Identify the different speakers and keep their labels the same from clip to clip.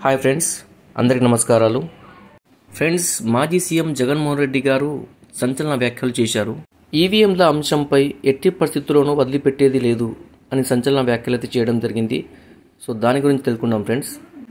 Speaker 1: hi friends అందరికి నమస్కారాలు friends మాజీ సీఎం జగన్మోహన్ రెడ్డి గారు సంచలన వ్యాఖ్యలు చేశారు ఈవీఎంల అంశంపై ఎట్టి పరిస్థితుల్లోనూ వదిలిపెట్టేది లేదు అని సంచలన వ్యాఖ్యలు అయితే చేయడం జరిగింది సో దాని గురించి తెలుసుకుందాం ఫ్రెండ్స్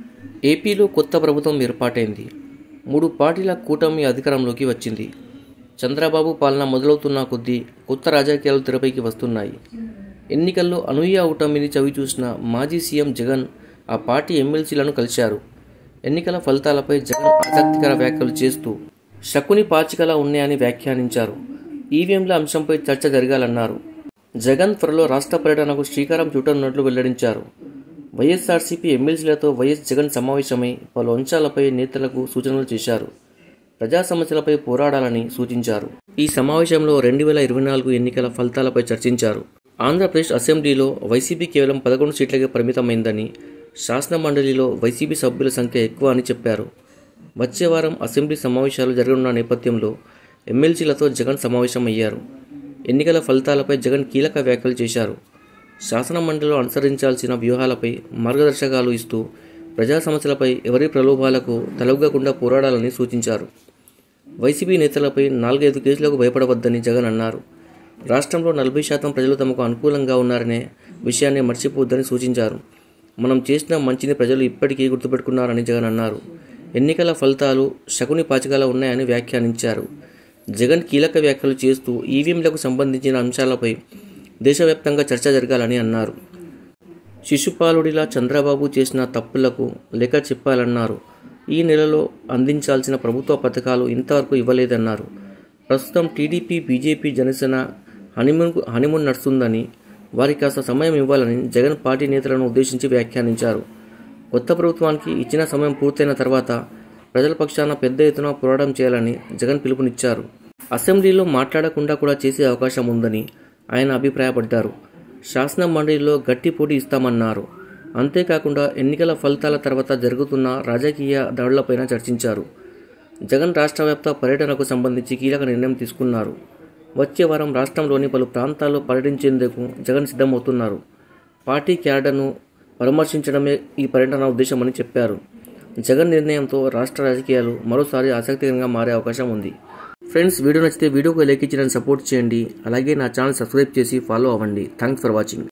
Speaker 1: ఏపీలో కొత్త ప్రభుత్వం ఏర్పాటైంది మూడు పార్టీల కూటమి అధికారంలోకి వచ్చింది చంద్రబాబు పాలన మొదలవుతున్న కొద్దీ కొత్త రాజకీయాలు తెరపైకి వస్తున్నాయి ఎన్నికల్లో అనూహ్య కూటమిని చవి చూసిన మాజీ సీఎం జగన్ ఆ పార్టీ ఎమ్మెల్సీలను కలిశారు ఎన్నికల ఫలితాలపై జగన్ ఆసక్తికర వ్యాఖ్యలు చేస్తూ శకుని పాచికలా ఉన్నాయని వ్యాఖ్యానించారు ఈవీఎంల అంశంపై చర్చ జరగాలన్నారు జగన్ త్వరలో రాష్ట్ర పర్యటనకు శ్రీకారం చుట్టనున్నట్లు వెల్లడించారు వైఎస్ఆర్సీపీ ఎమ్మెల్సీలతో వైఎస్ జగన్ సమావేశమై పలు అంశాలపై నేతలకు సూచనలు చేశారు ప్రజా సమస్యలపై పోరాడాలని సూచించారు ఈ సమావేశంలో రెండు వేల ఇరవై నాలుగు ఎన్నికల ఫలితాలపై చర్చించారు ఆంధ్రప్రదేశ్ అసెంబ్లీలో వైసీపీ కేవలం పదకొండు సీట్లకే పరిమితమైందని శాసన మండలిలో వైసీపీ సభ్యుల సంఖ్య ఎక్కువ అని చెప్పారు వచ్చే వారం అసెంబ్లీ సమావేశాలు జరగనున్న నేపథ్యంలో ఎమ్మెల్సీలతో జగన్ సమావేశమయ్యారు ఎన్నికల ఫలితాలపై జగన్ కీలక వ్యాఖ్యలు చేశారు శాసన మండలిలో అనుసరించాల్సిన వ్యూహాలపై మార్గదర్శకాలు ఇస్తూ ప్రజా సమస్యలపై ఎవరి ప్రలోభాలకు తలొగ్గకుండా పోరాడాలని సూచించారు వైసీపీ నేతలపై నాలుగైదు కేసులకు భయపడవద్దని జగన్ అన్నారు రాష్ట్రంలో నలభై శాతం ప్రజలు తమకు అనుకూలంగా ఉన్నారనే విషయాన్ని మర్చిపోవద్దని సూచించారు మనం చేసిన మంచిని ప్రజలు ఇప్పటికీ గుర్తుపెట్టుకున్నారని జగన్ అన్నారు ఎన్నికల ఫలితాలు శకుని పాచికలా ఉన్నాయని వ్యాఖ్యానించారు జగన్ కీలక వ్యాఖ్యలు చేస్తూ ఈవీఎంలకు సంబంధించిన అంశాలపై దేశవ్యాప్తంగా చర్చ జరగాలని అన్నారు శిశుపాలుడిలా చంద్రబాబు చేసిన తప్పులకు లెక్క చెప్పాలన్నారు ఈ నెలలో అందించాల్సిన ప్రభుత్వ పథకాలు ఇంతవరకు ఇవ్వలేదన్నారు ప్రస్తుతం TDP BJP Janasena honeymoon honeymoon నడుస్తుందని వారికి కాస్త సమయం ఇవ్వాలని జగన్ పార్టీ నేతలను ఉద్దేశించి వ్యాఖ్యానించారు కొత్త ప్రభుత్వానికి ఇచ్చిన సమయం పూర్తయిన తర్వాత ప్రజల పక్షాన పెద్ద ఎత్తున పోరాటం చేయాలని జగన్ పిలుపునిచ్చారు అసెంబ్లీలో మాట్లాడకుండా కూడా చేసే అవకాశం ఉందని ఆయన అభిప్రాయపడ్డారు శాసన మండలిలో గట్టి పోటీ ఇస్తామన్నారు అంతేకాకుండా ఎన్నికల ఫలితాల తర్వాత జరుగుతున్న రాజకీయ దాడులపైన చర్చించారు జగన్ రాష్ట్ర వ్యాప్త పర్యటనకు సంబంధించి కీలక నిర్ణయం తీసుకున్నారు వచ్చే వారం రాష్ట్రంలోని పలు ప్రాంతాల్లో పర్యటించేందుకు జగన్ సిద్ధమవుతున్నారు పార్టీ క్యాడర్ను పరామర్శించడమే ఈ పర్యటన ఉద్దేశమని చెప్పారు జగన్ నిర్ణయంతో రాష్ట్ర రాజకీయాలు మరోసారి ఆసక్తికరంగా మారే అవకాశం ఉంది ఫ్రెండ్స్ వీడియో నచ్చితే వీడియోకి లైక్ ఇచ్చి నన్ను సపోర్ట్ చేయండి అలాగే నా ఛానల్ సబ్స్క్రైబ్ చేసి ఫాలో అవ్వండి థ్యాంక్స్ ఫర్ వాచింగ్